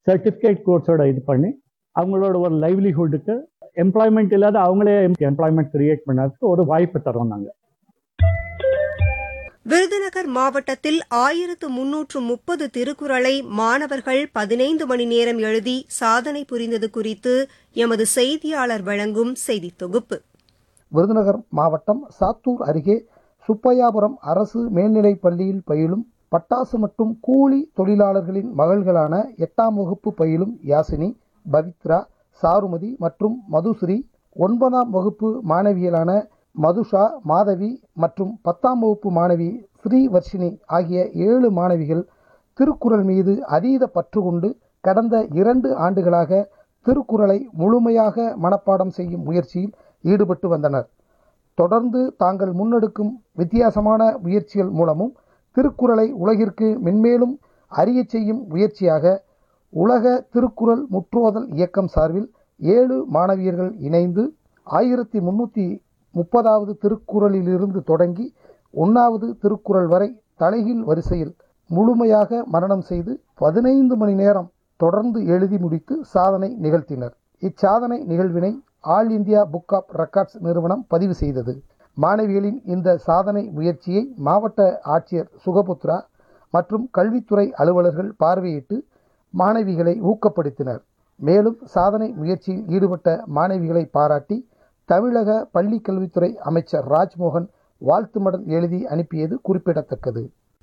certificate கோர்ஸோட இது பண்ணி அவங்களோட ஒரு லைவ்லிஹுட்டுக்கு எம்ப்ளாய்மெண்ட் இல்லாத அவங்களே எம்ப்ளாய்மெண்ட் கிரியேட் பண்ணதுக்கு ஒரு வாய்ப்பு தரோம் நாங்கள் விருதுநகர் மாவட்டத்தில் ஆயிரத்து முன்னூற்று முப்பது திருக்குறளை மாணவர்கள் பதினைந்து மணி நேரம் எழுதி சாதனை புரிந்தது குறித்து எமது செய்தியாளர் வழங்கும் செய்தித் தொகுப்பு விருதுநகர் மாவட்டம் சாத்தூர் அருகே சுப்பையாபுரம் அரசு மேல்நிலைப் பள்ளியில் பயிலும் பட்டாசு மற்றும் கூலி தொழிலாளர்களின் மகள்களான எட்டாம் வகுப்பு பயிலும் யாசினி பவித்ரா சாருமதி மற்றும் மதுஸ்ரீ ஒன்பதாம் வகுப்பு மாணவியலான மதுஷா மாதவி மற்றும் பத்தாம் வகுப்பு மாணவி ஸ்ரீவர்ஷினி ஆகிய ஏழு மாணவிகள் திருக்குறள் மீது அதீத பற்று கொண்டு கடந்த இரண்டு ஆண்டுகளாக திருக்குறளை முழுமையாக மனப்பாடம் செய்யும் முயற்சியில் ஈடுபட்டு வந்தனர் தொடர்ந்து தாங்கள் முன்னெடுக்கும் வித்தியாசமான முயற்சிகள் மூலமும் திருக்குறளை உலகிற்கு மென்மேலும் அறியச் செய்யும் முயற்சியாக உலக திருக்குறள் முற்றோதல் இயக்கம் சார்பில் ஏழு மாணவியர்கள் இணைந்து ஆயிரத்தி முன்னூற்றி முப்பதாவது திருக்குறளிலிருந்து தொடங்கி ஒன்றாவது திருக்குறள் வரை தலைகீழ் வரிசையில் முழுமையாக மரணம் செய்து பதினைந்து மணி நேரம் தொடர்ந்து எழுதி முடித்து சாதனை நிகழ்த்தினர் இச்சாதனை நிகழ்வினை All India Book of Records நிறுவனம் பதிவு செய்தது மாணவிகளின் இந்த சாதனை முயற்சியை மாவட்ட ஆட்சியர் சுகபுத்ரா மற்றும் கல்வித்துறை அலுவலர்கள் பார்வையிட்டு மாணவிகளை ஊக்கப்படுத்தினர் மேலும் சாதனை முயற்சியில் ஈடுபட்ட மாணவிகளை பாராட்டி தமிழக பள்ளி கல்வித்துறை அமைச்சர் ராஜ்மோகன் வாழ்த்து மடல் எழுதி அனுப்பியது குறிப்பிடத்தக்கது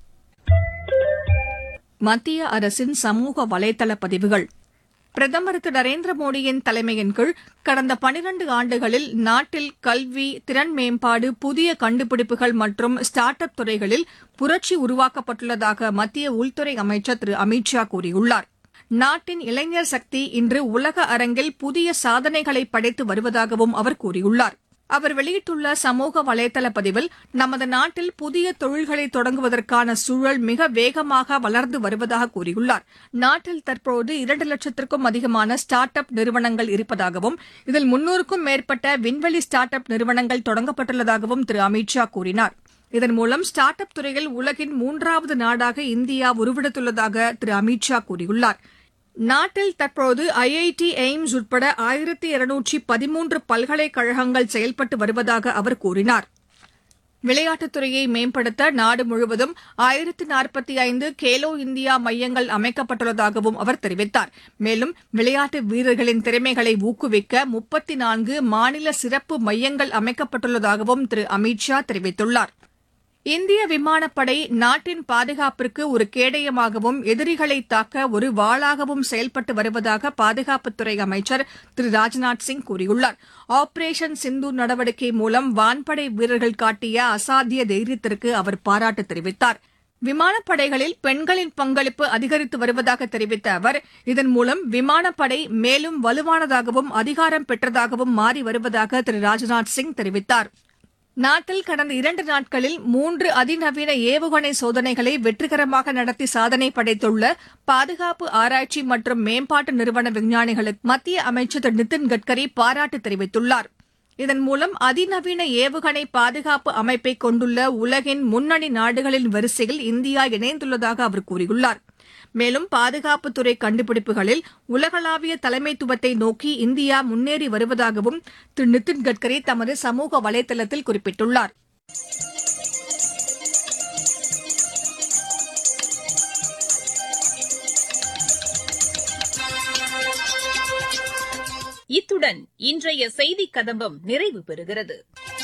மத்திய அரசின் சமூக வலைதள பதிவுகள் பிரதமர் திரு நரேந்திர மோடியின் தலைமையின் கீழ் கடந்த பனிரண்டு ஆண்டுகளில் நாட்டில் கல்வி திறன் மேம்பாடு புதிய கண்டுபிடிப்புகள் மற்றும் ஸ்டார்ட் அப் துறைகளில் புரட்சி உருவாக்கப்பட்டுள்ளதாக மத்திய உள்துறை அமைச்சர் திரு அமித் ஷா கூறியுள்ளார் நாட்டின் இளைஞர் சக்தி இன்று உலக அரங்கில் புதிய சாதனைகளை படைத்து வருவதாகவும் அவர் கூறியுள்ளார் அவர் வெளியிட்டுள்ள சமூக வலைதள பதிவில் நமது நாட்டில் புதிய தொழில்களை தொடங்குவதற்கான சூழல் மிக வேகமாக வளர்ந்து வருவதாக கூறியுள்ளார் நாட்டில் தற்போது இரண்டு லட்சத்திற்கும் அதிகமான ஸ்டார்ட் அப் நிறுவனங்கள் இருப்பதாகவும் இதில் முன்னூறுக்கும் மேற்பட்ட விண்வெளி ஸ்டார்ட் அப் நிறுவனங்கள் தொடங்கப்பட்டுள்ளதாகவும் திரு அமித் ஷா கூறினார் இதன் மூலம் ஸ்டார்ட் அப் துறையில் உலகின் மூன்றாவது நாடாக இந்தியா உருவெடுத்துள்ளதாக திரு அமித் ஷா கூறியுள்ளார் நாட்டில் தற்போது ஐஐடி எய்ம்ஸ் உட்பட ஆயிரத்தி இருநூற்றி பதிமூன்று பல்கலைக்கழகங்கள் செயல்பட்டு வருவதாக அவர் கூறினார் விளையாட்டுத் துறையை மேம்படுத்த நாடு முழுவதும் ஆயிரத்து நாற்பத்தி ஐந்து கேலோ இந்தியா மையங்கள் அமைக்கப்பட்டுள்ளதாகவும் அவர் தெரிவித்தார் மேலும் விளையாட்டு வீரர்களின் திறமைகளை ஊக்குவிக்க முப்பத்தி நான்கு மாநில சிறப்பு மையங்கள் அமைக்கப்பட்டுள்ளதாகவும் திரு அமித் ஷா தெரிவித்துள்ளார் இந்திய விமானப்படை நாட்டின் பாதுகாப்பிற்கு ஒரு கேடயமாகவும் எதிரிகளை தாக்க ஒரு வாளாகவும் செயல்பட்டு வருவதாக பாதுகாப்புத்துறை அமைச்சர் திரு ராஜ்நாத் சிங் கூறியுள்ளார் ஆபரேஷன் சிந்து நடவடிக்கை மூலம் வான்படை வீரர்கள் காட்டிய அசாத்திய தைரியத்திற்கு அவர் பாராட்டு தெரிவித்தார் விமானப்படைகளில் பெண்களின் பங்களிப்பு அதிகரித்து வருவதாக தெரிவித்த அவர் இதன் மூலம் விமானப்படை மேலும் வலுவானதாகவும் அதிகாரம் பெற்றதாகவும் மாறி வருவதாக திரு ராஜ்நாத் சிங் தெரிவித்தார் நாட்டில் கடந்த இரண்டு நாட்களில் மூன்று அதிநவீன ஏவுகணை சோதனைகளை வெற்றிகரமாக நடத்தி சாதனை படைத்துள்ள பாதுகாப்பு ஆராய்ச்சி மற்றும் மேம்பாட்டு நிறுவன விஞ்ஞானிகளுக்கு மத்திய அமைச்சர் திரு நிதின் கட்கரி பாராட்டு தெரிவித்துள்ளார் இதன் மூலம் அதிநவீன ஏவுகணை பாதுகாப்பு அமைப்பை கொண்டுள்ள உலகின் முன்னணி நாடுகளின் வரிசையில் இந்தியா இணைந்துள்ளதாக அவர் கூறியுள்ளார் மேலும் பாதுகாப்புத்துறை கண்டுபிடிப்புகளில் உலகளாவிய தலைமைத்துவத்தை நோக்கி இந்தியா முன்னேறி வருவதாகவும் திரு நிதின் கட்கரி தமது சமூக வலைதளத்தில் குறிப்பிட்டுள்ளார் இத்துடன் இன்றைய செய்திக் கதம்பம் நிறைவு பெறுகிறது